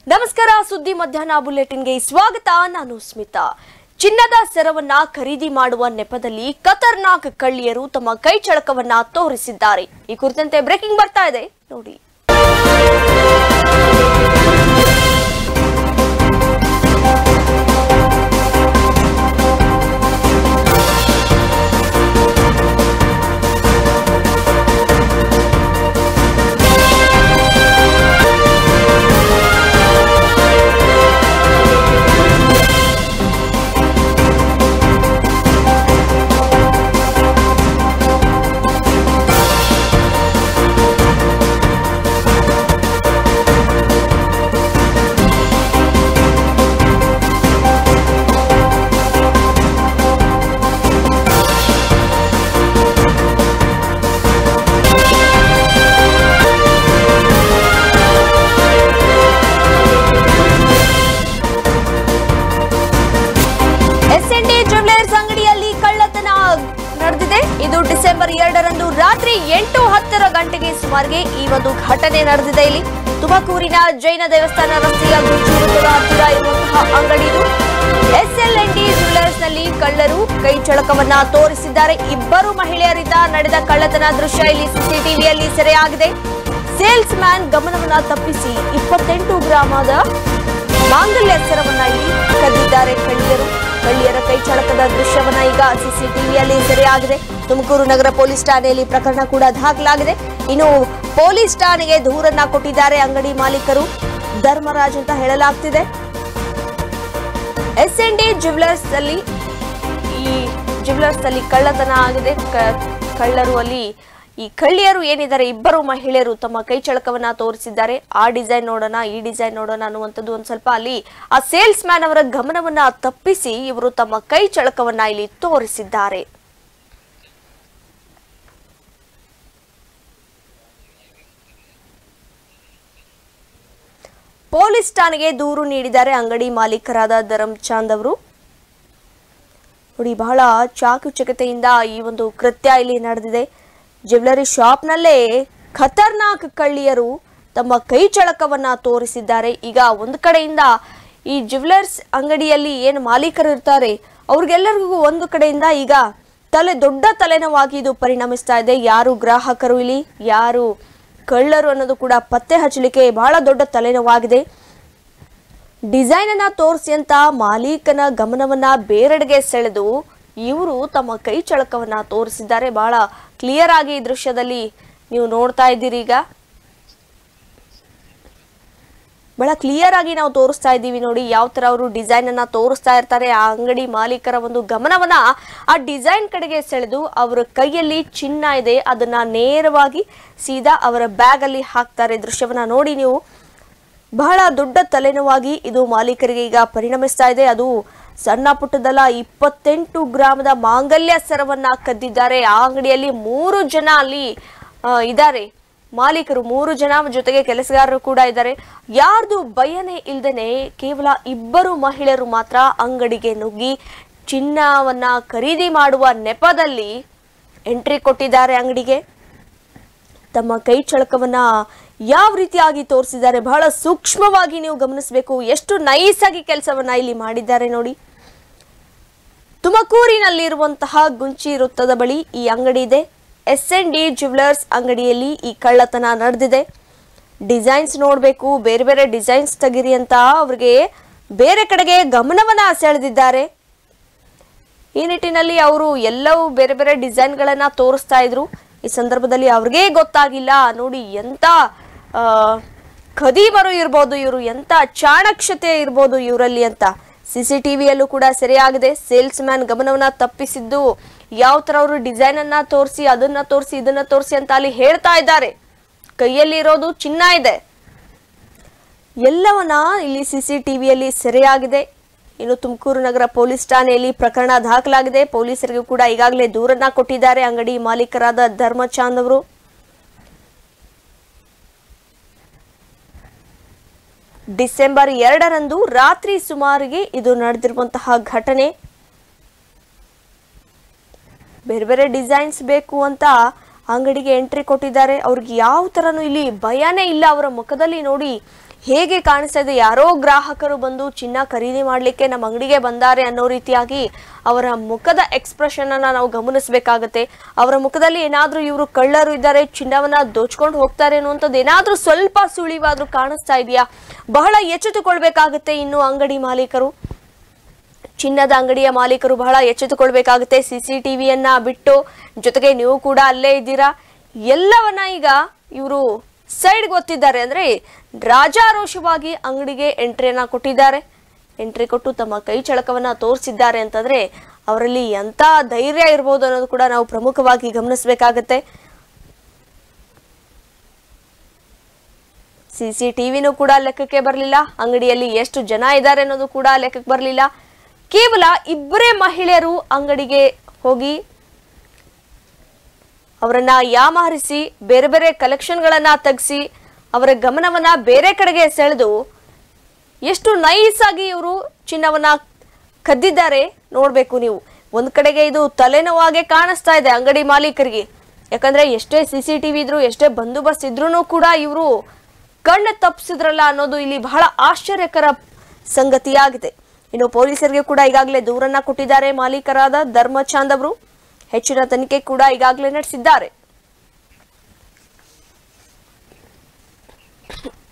ನಮಸ್ಕಾರ ಸುದ್ದಿ ಮಧ್ಯಾಹ್ನ ಬುಲೆಟಿನ್ಗೆ ಸ್ವಾಗತ ನಾನು ಸ್ಮಿತಾ ಚಿನ್ನದ ಸರವನ್ನ ಖರೀದಿ ಮಾಡುವ ನೆಪದಲ್ಲಿ ಖತರ್ನಾಕ್ ಕಳ್ಳಿಯರು ತಮ್ಮ ಕೈ ಚಳಕವನ್ನ ತೋರಿಸಿದ್ದಾರೆ ಈ ಕುರಿತಂತೆ ಬ್ರೇಕಿಂಗ್ ಬರ್ತಾ ಇದೆ ನೋಡಿ ಎಸ್ ಎನ್ ಡಿ ಜ್ಯುವೆಲರ್ಸ್ ಅಂಗಡಿಯಲ್ಲಿ ಕಳ್ಳತನ ನಡೆದಿದೆ ಇದು ಡಿಸೆಂಬರ್ ಎರಡರಂದು ರಾತ್ರಿ ಎಂಟು ಹತ್ತರ ಗಂಟೆಗೆ ಸುಮಾರಿಗೆ ಈ ಒಂದು ಘಟನೆ ನಡೆದಿದೆ ಇಲ್ಲಿ ತುಮಕೂರಿನ ಜೈನ ದೇವಸ್ಥಾನ ರಸ್ತೆಯ ಗುಂಜೂರುಗಳ ಹತ್ತಿರ ಇರುವಂತಹ ಅಂಗಡಿ ಇದು S L N D jewellers ನಲ್ಲಿ ಕಳ್ಳರು ಕೈ ಚಳಕವನ್ನ ತೋರಿಸಿದ್ದಾರೆ ಇಬ್ಬರು ಮಹಿಳೆಯರಿಂದ ನಡೆದ ಕಳ್ಳತನ ದೃಶ್ಯ ಇಲ್ಲಿ ಸಿಸಿಟಿವಿಯಲ್ಲಿ ಸೆರೆಯಾಗಿದೆ ಸೇಲ್ಸ್ ಮ್ಯಾನ್ ಗಮನವನ್ನ ತಪ್ಪಿಸಿ ಇಪ್ಪತ್ತೆಂಟು ಗ್ರಾಮದ ಮಾಂಗಲ್ಯ ಸರವನ್ನ ಇಲ್ಲಿ ಕದ್ದಿದ್ದಾರೆ ಕಳ್ಳಿಯರು ಕಳ್ಳಿಯರ ಕೈ ಚಳಕದ ದೃಶ್ಯವನ್ನ ಈಗ ಸಿಸಿಟಿವಿಯಲ್ಲಿ ಸೆರೆಯಾಗಿದೆ ತುಮಕೂರು ನಗರ ಪೊಲೀಸ್ ಠಾಣೆಯಲ್ಲಿ ಪ್ರಕರಣ ಕೂಡ ದಾಖಲಾಗಿದೆ ಇನ್ನು ಪೊಲೀಸ್ ಠಾಣೆಗೆ ದೂರನ್ನ ಕೊಟ್ಟಿದ್ದಾರೆ ಅಂಗಡಿ ಮಾಲೀಕರು ಧರ್ಮರಾಜ್ ಅಂತ ಹೇಳಲಾಗ್ತಿದೆ ಎಸ್ ಎನ್ ಡಿ ಜ್ಯುವೆಲರ್ಸ್ ಅಲ್ಲಿ ಈ ಜ್ಯುವೆಲರ್ಸ್ ಅಲ್ಲಿ ಕಳ್ಳತನ ಆಗಿದೆ ಕ- ಕಳ್ಳರು ಅಲ್ಲಿ ಈ ಕಳ್ಳಿಯರು ಏನಿದ್ದಾರೆ ಇಬ್ಬರು ಮಹಿಳೆಯರು ತಮ್ಮ ಕೈ ಚಳಕವನ್ನ ತೋರಿಸಿದ್ದಾರೆ ಆ ಡಿಸೈನ್ ನೋಡೋಣ ಈ ಡಿಸೈನ್ ನೋಡೋಣ ಅನ್ನುವಂಥದ್ದು ಒಂದ್ ಸ್ವಲ್ಪ ಅಲ್ಲಿ ಆ ಸೇಲ್ಸ್ ಮ್ಯಾನ್ ಅವರ ಗಮನವನ್ನ ತಪ್ಪಿಸಿ ಇವರು ತಮ್ಮ ಕೈ ಚಳಕವನ್ನ ಇಲ್ಲಿ ತೋರಿಸಿದ್ದಾರೆ ಪೊಲೀಸ್ ಠಾಣೆಗೆ ದೂರು ನೀಡಿದ್ದಾರೆ ಅಂಗಡಿ ಮಾಲೀಕರಾದ ಧರಮ್ಚಾಂದ್ ಅವರು ನೋಡಿ ಬಹಳ ಚಾಕುಚಕತೆಯಿಂದ ಈ ಒಂದು ಕೃತ್ಯ ಇಲ್ಲಿ ನಡೆದಿದೆ ಜ್ಯುವೆಲರಿ ಶಾಪ್ನಲ್ಲೇ ಖತರ್ನಾಕ್ ಕಳ್ಳಿಯರು ತಮ್ಮ ಕೈ ಚಳಕವನ್ನ ತೋರಿಸಿದ್ದಾರೆ ಈಗ ಒಂದು ಕಡೆಯಿಂದ ಈ ಜ್ಯುವೆಲರ್ಸ್ ಅಂಗಡಿಯಲ್ಲಿ ಏನು ಮಾಲೀಕರು ಇರ್ತಾರೆ ಅವ್ರಿಗೆಲ್ಲರಿಗೂ ಒಂದು ಕಡೆಯಿಂದ ಈಗ ತಲೆ ದೊಡ್ಡ ತಲೆನೋವಾಗಿ ಇದು ಪರಿಣಮಿಸ್ತಾ ಇದೆ ಯಾರು ಗ್ರಾಹಕರು ಇಲ್ಲಿ ಯಾರು ಕಳ್ಳರು ಅನ್ನೋದು ಕೂಡ ಪತ್ತೆ ಹಚ್ಚಲಿಕ್ಕೆ ಬಹಳ ದೊಡ್ಡ ತಲೆನೋವಾಗಿದೆ ಡಿಸೈನ್ ಅನ್ನ ತೋರಿಸಿ ಅಂತ ಮಾಲೀಕನ ಗಮನವನ್ನ ಬೇರೆಡೆಗೆ ಸೆಳೆದು ಇವರು ತಮ್ಮ ಕೈ ಚಳಕವನ್ನ ತೋರಿಸಿದ್ದಾರೆ ಬಹಳ ಕ್ಲಿಯರ್ ಆಗಿ ಈ ದೃಶ್ಯದಲ್ಲಿ ನೀವು ನೋಡ್ತಾ ಇದ್ದೀರಿ ಈಗ ಬಹಳ ಕ್ಲಿಯರ್ ಆಗಿ ನಾವು ತೋರಿಸ್ತಾ ಇದ್ದೀವಿ ನೋಡಿ ಯಾವ ತರ ಅವರು ಡಿಸೈನ್ ಅನ್ನ ತೋರಿಸ್ತಾ ಇರ್ತಾರೆ ಆ ಅಂಗಡಿ ಮಾಲೀಕರ ಒಂದು ಗಮನವನ್ನ ಆ ಡಿಸೈನ್ ಕಡೆಗೆ ಸೆಳೆದು ಅವರ ಕೈಯಲ್ಲಿ ಚಿನ್ನ ಇದೆ ಅದನ್ನ ನೇರವಾಗಿ ಸೀದಾ ಅವರ ಬ್ಯಾಗ್ ಅಲ್ಲಿ ಹಾಕ್ತಾರೆ ದೃಶ್ಯವನ್ನ ನೋಡಿ ನೀವು ಬಹಳ ದೊಡ್ಡ ತಲೆನೋವಾಗಿ ಇದು ಮಾಲೀಕರಿಗೆ ಈಗ ಪರಿಣಮಿಸ್ತಾ ಇದೆ ಅದು ಸಣ್ಣ ಪುಟ್ಟದಲ್ಲ ಇಪ್ಪತ್ತೆಂಟು ಗ್ರಾಮದ ಮಾಂಗಲ್ಯ ಸರವನ್ನ ಕದ್ದಿದ್ದಾರೆ ಆ ಅಂಗಡಿಯಲ್ಲಿ ಮೂರು ಜನ ಅಲ್ಲಿ ಆ, ಇದ್ದಾರೆ ಮಾಲೀಕರು ಮೂರು ಜನ ಜೊತೆಗೆ ಕೆಲಸಗಾರರು ಕೂಡ ಇದ್ದಾರೆ ಯಾರ್ದು ಭಯನೇ ಇಲ್ದೇನೆ ಕೇವಲ ಇಬ್ಬರು ಮಹಿಳೆಯರು ಮಾತ್ರ ಅಂಗಡಿಗೆ ನುಗ್ಗಿ ಚಿನ್ನವನ್ನ ಖರೀದಿ ಮಾಡುವ ನೆಪದಲ್ಲಿ ಎಂಟ್ರಿ ಕೊಟ್ಟಿದ್ದಾರೆ ಅಂಗಡಿಗೆ ತಮ್ಮ ಕೈ ಚಳಕವನ್ನ ಯಾವ ರೀತಿಯಾಗಿ ತೋರಿಸಿದ್ದಾರೆ ಬಹಳ ಸೂಕ್ಷ್ಮವಾಗಿ ನೀವು ಗಮನಿಸಬೇಕು ಎಷ್ಟು ನೈಸ್ ಆಗಿ ಕೆಲಸವನ್ನ ಇಲ್ಲಿ ಮಾಡಿದ್ದಾರೆ ನೋಡಿ ತುಮಕೂರಿನಲ್ಲಿರುವಂತಹ ಗುಂಚಿ ವೃತ್ತದ ಬಳಿ ಈ ಅಂಗಡಿ ಇದೆ ಎಸ್ ಎನ್ ಡಿ ಜ್ಯುವೆಲರ್ಸ್ ಅಂಗಡಿಯಲ್ಲಿ ಈ ಕಳ್ಳತನ ನಡೆದಿದೆ ಡಿಸೈನ್ಸ್ ನೋಡಬೇಕು ಬೇರೆ ಬೇರೆ ಡಿಸೈನ್ಸ್ ತೆಗಿರಿ ಅಂತ ಅವ್ರಿಗೆ ಬೇರೆ ಕಡೆಗೆ ಗಮನವನ್ನ ಸೆಳೆದಿದ್ದಾರೆ ಈ ನಿಟ್ಟಿನಲ್ಲಿ ಅವರು ಎಲ್ಲವೂ ಬೇರೆ ಬೇರೆ ಡಿಸೈನ್ಗಳನ್ನ ತೋರಿಸ್ತಾ ಇದ್ರು ಈ ಸಂದರ್ಭದಲ್ಲಿ ಅವ್ರಿಗೇ ಗೊತ್ತಾಗಿಲ್ಲ ನೋಡಿ ಎಂತ ಆ, ಖದೀಮರು ಇರ್ಬೋದು ಇವರು ಎಂತ ಚಾಣಕ್ಷತೆ ಇರ್ಬೋದು ಇವರಲ್ಲಿ ಅಂತ ಸಿ ಸಿ ಟಿವಿಯಲ್ಲೂ ಕೂಡ ಸೆರೆಯಾಗಿದೆ ಸೇಲ್ಸ್ ಮ್ಯಾನ್ ಗಮನವನ್ನ ತಪ್ಪಿಸಿದ್ದು ಯಾವ ತರ ಅವರು ಡಿಸೈನ್ ಅನ್ನ ತೋರಿಸಿ ಅದನ್ನ ತೋರಿಸಿ ಇದನ್ನ ತೋರಿಸಿ ಅಂತ ಅಲ್ಲಿ ಹೇಳ್ತಾ ಇದ್ದಾರೆ ಕೈಯಲ್ಲಿ ಇರೋದು ಚಿನ್ನ ಇದೆ ಎಲ್ಲವನ್ನ ಇಲ್ಲಿ ಸಿಸಿ ಟಿವಿಯಲ್ಲಿ ಸೆರೆಯಾಗಿದೆ ಇನ್ನು ತುಮಕೂರು ನಗರ ಪೊಲೀಸ್ ಠಾಣೆಯಲ್ಲಿ ಪ್ರಕರಣ ದಾಖಲಾಗಿದೆ ಪೊಲೀಸರಿಗೂ ಕೂಡ ಈಗಾಗಲೇ ದೂರನ್ನ ಕೊಟ್ಟಿದ್ದಾರೆ ಅಂಗಡಿ ಮಾಲೀಕರಾದ ಧರ್ಮಚಾಂದ್ ಅವರು ಡಿಸೆಂಬರ್ ಎರಡರಂದು ರಾತ್ರಿ ಸುಮಾರಿಗೆ ಇದು ನಡೆದಿರುವಂತಹ ಘಟನೆ ಬೇರೆ ಬೇರೆ ಡಿಸೈನ್ಸ್ ಬೇಕು ಅಂತ ಅಂಗಡಿಗೆ ಎಂಟ್ರಿ ಕೊಟ್ಟಿದ್ದಾರೆ ಅವ್ರಿಗೆ ಯಾವ ಥರನೂ ಇಲ್ಲಿ ಭಯನೇ ಇಲ್ಲ ಅವರ ಮುಖದಲ್ಲಿ ನೋಡಿ ಹೇಗೆ ಕಾಣಿಸ್ತಾ ಇದೆ ಯಾರೋ ಗ್ರಾಹಕರು ಬಂದು ಚಿನ್ನ ಖರೀದಿ ಮಾಡಲಿಕ್ಕೆ ನಮ್ಮ ಅಂಗಡಿಗೆ ಬಂದಾರೆ ಅನ್ನೋ ರೀತಿಯಾಗಿ ಅವರ ಮುಖದ ಎಕ್ಸ್ಪ್ರೆಷನ್ ಅನ್ನ ನಾವು ಗಮನಿಸಬೇಕಾಗತ್ತೆ ಅವರ ಮುಖದಲ್ಲಿ ಏನಾದ್ರೂ ಇವರು ಕಳ್ಳರು ಇದ್ದಾರೆ ಚಿನ್ನವನ್ನ ದೋಚ್ಕೊಂಡು ಹೋಗ್ತಾರೆ ಅನ್ನುವಂಥದ್ದು ಏನಾದ್ರೂ ಸ್ವಲ್ಪ ಸುಳಿವಾದ್ರೂ ಕಾಣಿಸ್ತಾ ಇದೆಯಾ ಬಹಳ ಎಚ್ಚೆತ್ತುಕೊಳ್ಬೇಕಾಗತ್ತೆ ಇನ್ನು ಅಂಗಡಿ ಮಾಲೀಕರು ಚಿನ್ನದ ಅಂಗಡಿಯ ಮಾಲೀಕರು ಬಹಳ ಎಚ್ಚೆತ್ತುಕೊಳ್ಬೇಕಾಗುತ್ತೆ ಸಿ ಸಿ ಟಿವಿಯನ್ನ ಬಿಟ್ಟು ಜೊತೆಗೆ ನೀವು ಕೂಡ ಅಲ್ಲೇ ಇದ್ದೀರಾ ಎಲ್ಲವನ್ನ ಈಗ ಇವರು ಸೈಡ್ ಗೊತ್ತಿದ್ದಾರೆ ಅಂದ್ರೆ ರಾಜಾರೋಷವಾಗಿ ಅಂಗಡಿಗೆ ಎಂಟ್ರಿಯನ್ನ ಕೊಟ್ಟಿದ್ದಾರೆ ಎಂಟ್ರಿ ಕೊಟ್ಟು ತಮ್ಮ ಕೈ ಚಳಕವನ್ನ ತೋರಿಸಿದ್ದಾರೆ ಅಂತಂದ್ರೆ ಅವರಲ್ಲಿ ಎಂತ ಧೈರ್ಯ ಇರ್ಬೋದು ಅನ್ನೋದು ಕೂಡ ನಾವು ಪ್ರಮುಖವಾಗಿ ಗಮನಿಸಬೇಕಾಗತ್ತೆ ಸಿ ಸಿ ಟಿವಿನೂ ಕೂಡ ಲೆಕ್ಕಕ್ಕೆ ಬರಲಿಲ್ಲ ಅಂಗಡಿಯಲ್ಲಿ ಎಷ್ಟು ಜನ ಇದ್ದಾರೆ ಅನ್ನೋದು ಕೂಡ ಲೆಕ್ಕಕ್ಕೆ ಬರಲಿಲ್ಲ ಕೇವಲ ಇಬ್ಬರೇ ಮಹಿಳೆಯರು ಅಂಗಡಿಗೆ ಹೋಗಿ ಅವರನ್ನ ಯಾಮಾರಿಸಿ ಬೇರೆ ಬೇರೆ ಕಲೆಕ್ಷನ್ಗಳನ್ನ ತೆಗೆಸಿ ಅವರ ಗಮನವನ್ನ ಬೇರೆ ಕಡೆಗೆ ಸೆಳೆದು ಎಷ್ಟು ನೈಸ್ ಆಗಿ ಇವರು ಚಿನ್ನವನ್ನ ಕದ್ದಿದ್ದಾರೆ ನೋಡ್ಬೇಕು ನೀವು ಒಂದ್ ಕಡೆಗೆ ಇದು ತಲೆನೋವಾಗೆ ಕಾಣಿಸ್ತಾ ಇದೆ ಅಂಗಡಿ ಮಾಲೀಕರಿಗೆ ಯಾಕಂದ್ರೆ ಎಷ್ಟೇ ಸಿ ಸಿ ಟಿವಿ ಇದ್ರು ಎಷ್ಟೇ ಬಂದೋಬಸ್ತ್ ಇದ್ರೂ ಕೂಡ ಇವರು ಕಣ್ಣು ತಪ್ಪಿಸಿದ್ರಲ್ಲ ಅನ್ನೋದು ಇಲ್ಲಿ ಬಹಳ ಆಶ್ಚರ್ಯಕರ ಸಂಗತಿಯಾಗಿದೆ ಇನ್ನು ಪೊಲೀಸರಿಗೆ ಕೂಡ ಈಗಾಗಲೇ ದೂರನ್ನ ಕೊಟ್ಟಿದ್ದಾರೆ ಮಾಲೀಕರಾದ ಧರ್ಮಚಾಂದ್ ಅವರು ಹೆಚ್ಚಿನ ತನಿಖೆ ಕೂಡ ಈಗಾಗಲೇ ನಡೆಸಿದ್ದಾರೆ